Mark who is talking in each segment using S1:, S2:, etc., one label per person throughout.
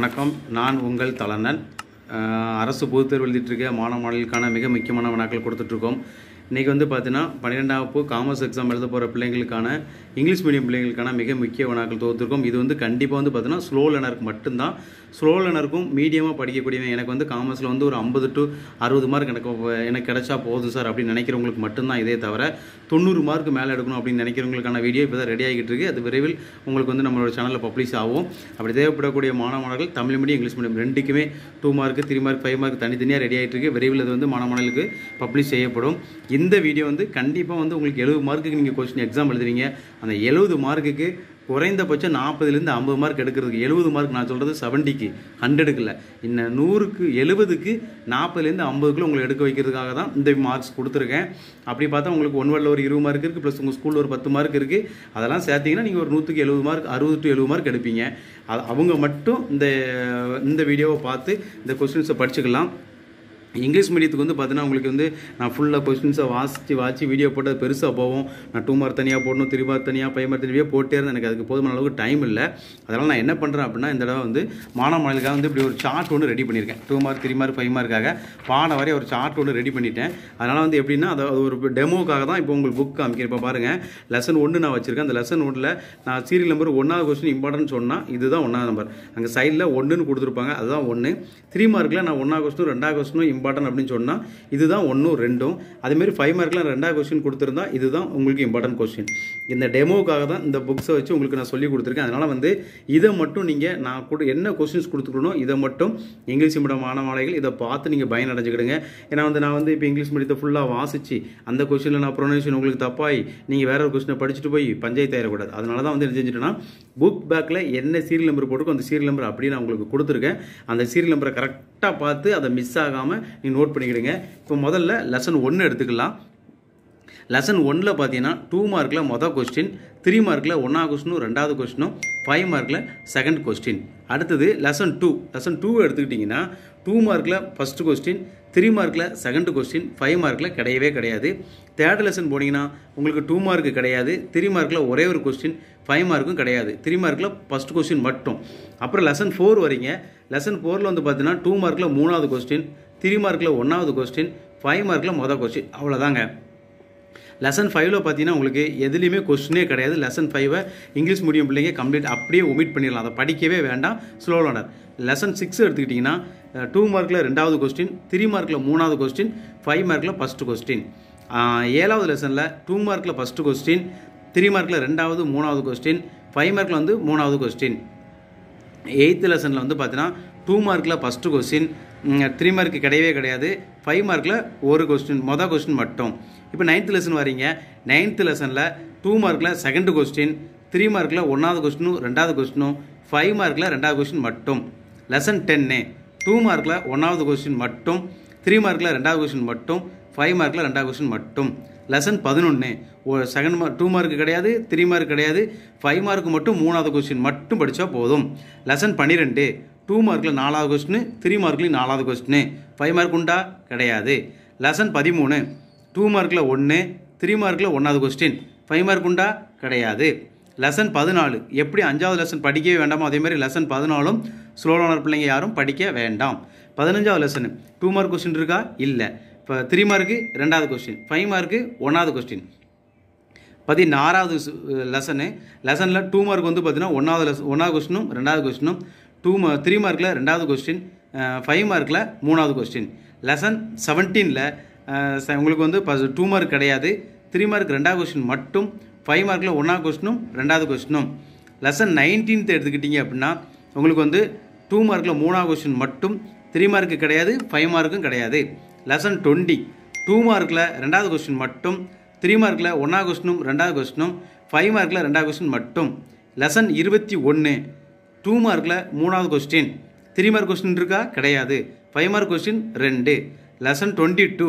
S1: வணக்கம் நான் உங்கள் தலனன் அஹ், அரசு பொதுத் தேர்வு எழுதிட்டு இருக்க மாணவ மாணவிகளுக்கான மிக முக்கியமான வினாக்கள் கொடுத்துட்ருக்கோம் இன்றைக்கி வந்து பார்த்தீங்கன்னா பன்னிரெண்டாம் வகுப்பு காமர்ஸ் எக்ஸாம் எழுத போகிற பிள்ளைங்களுக்கான இங்கிலீஷ் மீடியம் பிள்ளைங்களுக்கான மிக முக்கிய வினாக்கள் தொகுத்துருக்கோம் இது வந்து கண்டிப்பாக வந்து பார்த்தீங்கன்னா ஸ்லோ லேனருக்கு மட்டும்தான் ஸ்லோ லேனருக்கும் மீடியமாக படிக்கக்கூடியவன் எனக்கு வந்து காமர்ஸில் வந்து ஒரு ஐம்பது டு அறுபது மார்க் எனக்கு வ- எனக்கு கிடைச்சா போதும் சார் அப்படின்னு நினைக்கிறவங்களுக்கு மட்டும்தான் இதே தவிர தொண்ணூறு மார்க் மேலே எடுக்கணும் அப்படின்னு நினைக்கிறவங்களுக்கான வீடியோ இப்போ தான் ரெடி ஆகிட்டு இருக்கு அது விரைவில் உங்களுக்கு வந்து நம்மளோட சேனலில் பப்ளிஷ் ஆகும் அப்படி தேவைப்படக்கூடிய மாணவ மாணவர்கள் தமிழ் மீடியம் இங்கிலீஷ் மீடியம் ரெண்டுக்குமே two mark three mark five mark தனித்தனியாக ரெடி ஆகிட்டு இருக்கு விரைவில் அது வந்து மாணவ மாணவர்களுக்கு பப்ளிஷ் செய்யப்படும் இந்த வீடியோ வந்து கண்டிப்பாக வந்து உங்களுக்கு எழுபது மார்க்குக்கு நீங்கள் கொஸ்டின் எக்ஸாம் எழுதுவீங்க அந்த எழுபது மார்க்குக்கு குறைந்தபட்சம் நாற்பதுலேருந்து ஐம்பது மார்க் எடுக்கிறதுக்கு எழுபது மார்க் நான் சொல்கிறது செவன்ட்டிக்கு ஹண்ட்ரடுக்கு இல்லை இன்னும் நூறுக்கு எழுபதுக்கு நாற்பதுலேருந்து ஐம்பதுக்குள்ள உங்களை எடுக்க வைக்கிறதுக்காக தான் இந்த மார்க்ஸ் கொடுத்துருக்கேன் அப்படி பார்த்தா உங்களுக்கு ஒன் வேர்டில் ஒரு இருபது மார்க் இருக்குது ப்ளஸ் உங்கள் ஸ்கூலில் ஒரு பத்து மார்க் இருக்குது அதெல்லாம் சேர்த்தீங்கன்னா நீங்கள் ஒரு நூற்றுக்கு எழுபது மார்க் அறுபது டு எழுபது மார்க் எடுப்பீங்க அது அவங்க மட்டும் இந்த இந்த வீடியோவை பார்த்து இந்த கொஸ்டின்ஸை படிச்சுக்கலாம் இங்கிலீஷ் மீடியத்துக்கு வந்து பார்த்தீங்கன்னா உங்களுக்கு வந்து நான் ஃபுல்லாக கொஸ்டின்ஸை வாசித்து வாசி வீடியோ போட்டு அது பெருசாக போகும் நான் டூ மார்க் தனியாக போடணும் த்ரீ மார்க் தனியாக ஃபைவ் மார்க் தனியாக போட்டே இருந்தேன் எனக்கு அதுக்கு போதுமான அளவுக்கு டைம் இல்லை அதனால் நான் என்ன பண்ணுறேன் அப்படின்னா இந்த தடவை வந்து மாணவ மாணவிகளுக்காக வந்து இப்படி ஒரு சார்ட் ஒன்று ரெடி பண்ணியிருக்கேன் two mark three mark five மார்க்காக பாடம் வரை ஒரு சார்ட் ஒன்று ரெடி பண்ணிட்டேன் அதனால் வந்து எப்படின்னா அது அது ஒரு டெமோக்காக தான் இப்போ உங்களுக்கு புக் காமிக்கிறேன் இப்போ பாருங்கள் லெசன் ஒன்று நான் வச்சிருக்கேன் அந்த லெசன் ஒன்றில் நான் சீரியல் நம்பர் ஒன்றாவது கொஸ்டின் இம்பார்ட்டன்ட் சொன்னால் இதுதான் ஒன்றாவது நம்பர் அங்கே சைடில் ஒன்றுன்னு கொடுத்துருப்பாங்க அதுதான் ஒன்று த்ரீ மார்க்கில் நான் ஒன்றாவது கொஸ்டினும் ரெண்டாவது கொஸ்டினும் இம்பார்ட்டன்ட் அப்படின்னு சொன்னால் இதுதான் ஒன்றும் ரெண்டும் அதேமாரி ஃபைவ் மார்க்கில் ரெண்டாவது கொஸ்டின் கொடுத்துருந்தா இதுதான் உங்களுக்கு இம்பார்ட்டன்ட் கொஸ்டின் இந்த டெமோக்காக தான் இந்த புக்ஸை வச்சு உங்களுக்கு நான் சொல்லி கொடுத்துருக்கேன் அதனால் வந்து இதை மட்டும் நீங்கள் நான் கொடு என்ன கொஸ்டின்ஸ் கொடுத்துக்கணும் இதை மட்டும் இங்கிலீஷ் மீடியம் மாணவர்கள் இதை பார்த்து நீங்கள் பயனடைஞ்சுக்கிடுங்க ஏன்னா வந்து நான் வந்து இப்போ இங்கிலீஷ் மீடியத்தை ஃபுல்லாக வாசிச்சு அந்த கொஸ்டினில் நான் ப்ரொனன்சியேஷன் உங்களுக்கு தப்பாகி நீங்கள் வேற ஒரு கொஸ்டினை படிச்சுட்டு போய் பஞ்சாயத்து ஆயிடக்கூடாது அதனால தான் வந்து என்ன செஞ்சுட்டேன்னா புக் பேக்கில் என்ன சீரியல் நம்பர் போட்டுக்கோ அந்த சீரியல் நம்பர் அப்படியே நான் உங்களுக்கு கொடுத்துருக்கேன் அந்த சீரியல் நம்பரை கரெக்டாக பார்த்து அதை மிஸ் ஆகாமல் நீங்கள் நோட் பண்ணிக்கிடுங்க இப்போ முதல்ல லெசன் ஒன்று எடுத்துக்கலாம் லெசன் ஒன்னில் பார்த்தீங்கன்னா டூ மார்க்கில் மொதல் கொஸ்டின் த்ரீ மார்க்கில் ஒன்றாவது கொஸ்டினும் ரெண்டாவது கொஸ்டினும் ஃபைவ் மார்க்கில் செகண்ட் கொஸ்டின் அடுத்தது லெசன் டூ லெசன் டூ எடுத்துக்கிட்டிங்கன்னா டூ மார்க்கில் ஃபஸ்ட்டு கொஸ்டின் த்ரீ மார்க்கில் செகண்ட் கொஸ்டின் ஃபைவ் மார்க்கில் கிடையவே கிடையாது தேர்ட் லெசன் போனீங்கன்னா உங்களுக்கு டூ மார்க்கு கிடையாது த்ரீ மார்க்கில் ஒரே ஒரு கொஸ்டின் ஃபைவ் மார்க்கும் கிடையாது த்ரீ மார்க்கில் ஃபஸ்ட் கொஸ்டின் மட்டும் அப்புறம் லெசன் ஃபோர் வரீங்க லெசன் ஃபோரில் வந்து பார்த்தீங்கன்னா டூ மார்க்கில் மூணாவது கொஸ்டின் த்ரீ மார்க்கில் ஒன்றாவது கொஸ்டின் ஃபைவ் மார்க்கில் மொதல் கொஸ்டின் அவ்வளோதாங்க லெசன் ஃபைவ்ல பார்த்தீங்கன்னா உங்களுக்கு எதுலேயுமே கொஸ்டினே கிடையாது லெசன் ஃபைவை இங்கிலீஷ் மீடியம் பிள்ளைங்க கம்ப்ளீட் அப்படியே ஒமிட் பண்ணிடலாம் அதை படிக்கவே வேண்டாம் ஸ்லோ லேர்னர் லெசன் சிக்ஸ் எடுத்துக்கிட்டிங்கன்னா டூ மார்க்கில் ரெண்டாவது கொஸ்டின் த்ரீ மார்க்கில் மூணாவது கொஸ்டின் ஃபைவ் மார்க்கில் ஃபஸ்ட்டு கொஸ்டின் ஏழாவது லெசனில் டூ மார்க்கில் ஃபஸ்ட்டு கொஸ்டின் த்ரீ மார்க்கில் ரெண்டாவது மூணாவது கொஸ்டின் ஃபைவ் மார்க்கில் வந்து மூணாவது கொஸ்டின் எயித்து லெசனில் வந்து பார்த்தீங்கன்னா டூ மார்க்கில் ஃபஸ்ட்டு கொஸ்டின் த்ரீ மார்க் கிடையவே கிடையாது ஃபைவ் மார்க்கில் ஒரு கொஸ்டின் மொதல் கொஸ்டின் மட்டும் இப்போ நைன்த் லெசன் வரீங்க நைன்த் லெசனில் டூ மார்க்கில் செகண்ட் கொஸ்டின் த்ரீ மார்க்கில் ஒன்றாவது கொஸ்டினும் ரெண்டாவது கொஸ்டினும் ஃபைவ் மார்க்கில் ரெண்டாவது கொஸ்டின் மட்டும் லெசன் டென்னு டூ மார்க்கில் ஒன்றாவது கொஸ்டின் மட்டும் த்ரீ மார்க்கில் ரெண்டாவது கொஸ்டின் மட்டும் ஃபைவ் மார்க்கில் ரெண்டாவது கொஸ்டின் மட்டும் லெசன் பதினொன்று செகண்ட் மார்க் டூ மார்க் கிடையாது த்ரீ மார்க் கிடையாது ஃபைவ் மார்க் மட்டும் மூணாவது கொஸ்டின் மட்டும் படித்தா போதும் லெசன் பன்னிரெண்டு டூ மார்க்கில் நாலாவது கொஸ்டின் த்ரீ மார்க்லேயும் நாலாவது கொஸ்டின் ஃபைவ் மார்க் உண்டா கிடையாது லெசன் பதிமூணு டூ மார்க்கில் ஒன்று த்ரீ மார்க்கில் ஒன்றாவது கொஸ்டின் ஃபைவ் மார்க் உண்டா கிடையாது லெசன் பதினாலு எப்படி அஞ்சாவது லெசன் படிக்கவே வேண்டாமோ அதே மாதிரி லெசன் பதினாலும் ஸ்லோ லேர்னர் பிள்ளைங்க யாரும் படிக்க வேண்டாம் பதினஞ்சாவது லெசன் டூ மார்க் கொஸ்டின் இருக்கா இல்லை இப்போ த்ரீ மார்க்கு ரெண்டாவது கொஸ்டின் ஃபைவ் மார்க்கு ஒன்றாவது கொஸ்டின் பதினாறாவது லெசனு லெசனில் டூ மார்க் வந்து பார்த்தீங்கன்னா ஒன்றாவது லெசன் ஒன்றாவது கொஸ்டினும் ரெண்டாவது கொஸ்டினும் டூ மா த்ரீ மார்க்கில் ரெண்டாவது கொஸ்டின் ஃபைவ் மார்க்கில் மூணாவது கொஸ்டின் லெசன் செவன்டீனில் உங்களுக்கு வந்து டூ மார்க் கிடையாது த்ரீ மார்க் ரெண்டாவது கொஸ்டின் மட்டும் ஃபைவ் மார்க்கில் ஒன்றாவது கொஸ்டினும் ரெண்டாவது கொஸ்டினும் லெசன் நைன்டீன்த் எடுத்துக்கிட்டிங்க அப்படின்னா உங்களுக்கு வந்து டூ மார்க்கில் மூணாவது கொஸ்டின் மட்டும் த்ரீ மார்க்கு கிடையாது ஃபைவ் மார்க்கும் கிடையாது லெசன் டுவெண்ட்டி டூ மார்க்கில் ரெண்டாவது கொஸ்டின் மட்டும் த்ரீ மார்க்கில் ஒன்றாவது கொஸ்டினும் ரெண்டாவது கொஸ்டினும் ஃபைவ் மார்க்கில் ரெண்டாவது கொஸ்டின் மட்டும் லெசன் இருபத்தி ஒன்று டூ மார்க்கில் மூணாவது கொஸ்டின் த்ரீ மார்க் கொஸ்டின் இருக்கா கிடையாது ஃபைவ் மார்க் கொஸ்டின் ரெண்டு lesson twenty two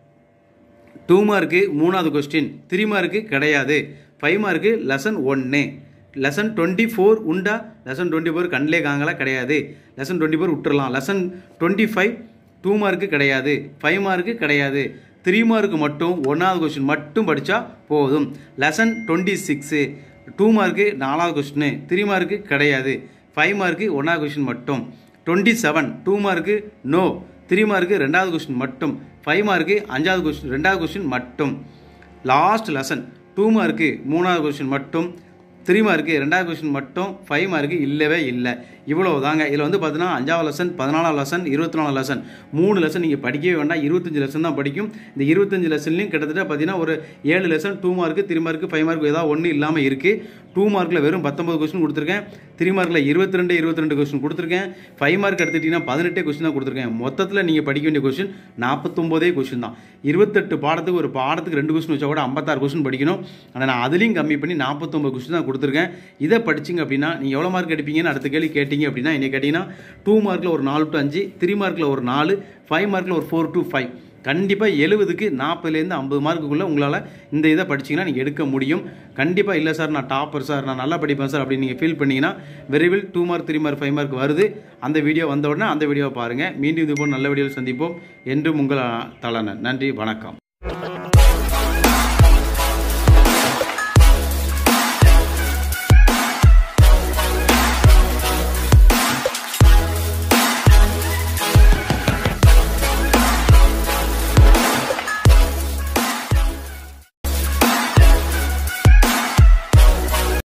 S1: two mark மூணாவது கொஸ்டின் த்ரீ மார்க்கு கிடையாது ஃபைவ் மார்க்கு லெசன் ஒன்று லெசன் டுவெண்ட்டி ஃபோர் உண்டா லெசன் டுவெண்ட்டி ஃபோர் கண்ணிலே காங்கலாம் கிடையாது லெசன் டுவெண்ட்டி ஃபோர் விட்டுறலாம் lesson twenty five two mark கிடையாது ஃபைவ் மார்க்கு கிடையாது த்ரீ மார்க்கு மட்டும் ஒன்றாவது கொஸ்டின் மட்டும் படித்தா போதும் lesson twenty six two mark நாலாவது கொஸ்டின் த்ரீ மார்க்கு கிடையாது ஃபைவ் மார்க்கு ஒன்றாவது கொஷின் மட்டும் twenty seven two mark no three mark ரெண்டாவது கொஷின் மட்டும் ஃபைவ் மார்க்கு அஞ்சாவது கொஷின் ரெண்டாவது கொஷின் மட்டும் லாஸ்ட் லெசன் டூ மார்க்கு மூணாவது கொஷின் மட்டும் த்ரீ மார்க்கு ரெண்டாவது கொஷின் மட்டும் ஃபைவ் மார்க்கு இல்லவே இல்லை இவ்வளோ தாங்க இதில் வந்து பார்த்தீங்கன்னா அஞ்சாவது லெசன் பதினாலாம் லெசன் இருபத்தி நாலாம் லெசன் மூணு லெசன் நீங்கள் படிக்கவே வேண்டாம் இருபத்தஞ்சு லெசன் தான் படிக்கும் இந்த இருபத்தஞ்சு லெசன்லையும் கிட்டத்தட்ட பார்த்தீங்கன்னா ஒரு ஏழு lesson two mark three mark five mark ஏதாவது ஒன்றும் இல்லாமல் இருக்குது டூ மார்க்கில் வெறும் பத்தொம்பது கொஸ்டின் கொடுத்துருக்கேன் த்ரீ மார்க்கில் இருபத்தி ரெண்டு இருபத்தி ரெண்டு கொஸ்டின் கொடுத்துருக்கேன் ஃபைவ் மார்க் எடுத்துட்டிங்கன்னா பதினெட்டே கொஸ்டின் தான் கொடுத்துருக்கேன் மொத்தத்தில் நீங்கள் படிக்க வேண்டிய கொஸ்டின் நாற்பத்தொம்போதே கொஸ்டின் தான் இருபத்தெட்டு பாடத்துக்கு ஒரு பாடத்துக்கு ரெண்டு கொஸ்டின் வச்சா கூட ஐம்பத்தாறு கொஸ்டின் படிக்கணும் ஆனால் நான் அதுலேயும் கம்மி பண்ணி நாற்பத்தொம்பது கொஸ்டின் தான் கொடுத்துருக்கேன் இதை படிச்சிங்க அப்படின்னா நீங்கள் எவ்வளோ மார்க் எடுப்பீங்கன்னு அடுத்த கேள்வி கேட்டிங்க அப்படின்னா என்ன கேட்டிங்கன்னா டூ மார்க்கில் ஒரு நாலு டு அஞ்சு த்ரீ மார்க்கில் ஒரு நாலு ஃபைவ் மார்க்கில் ஒரு ஃபோர் டு ஃபைவ் கண்டிப்பாக எழுபதுக்கு நாற்பதுலேருந்து ஐம்பது மார்க்குள்ளே உங்களால் இந்த இதை படிச்சிங்கன்னா நீங்கள் எடுக்க முடியும் கண்டிப்பாக இல்லை சார் நான் டாப்பர் சார் நான் நல்லா படிப்பேன் சார் அப்படின்னு நீங்கள் ஃபீல் பண்ணீங்கன்னா விரைவில் two mark three mark five mark வருது அந்த வீடியோ வந்த உடனே அந்த வீடியோவை பாருங்கள் மீண்டும் இது போல் நல்ல வீடியோவில் சந்திப்போம் என்றும் உங்கள் தலனன் நன்றி வணக்கம்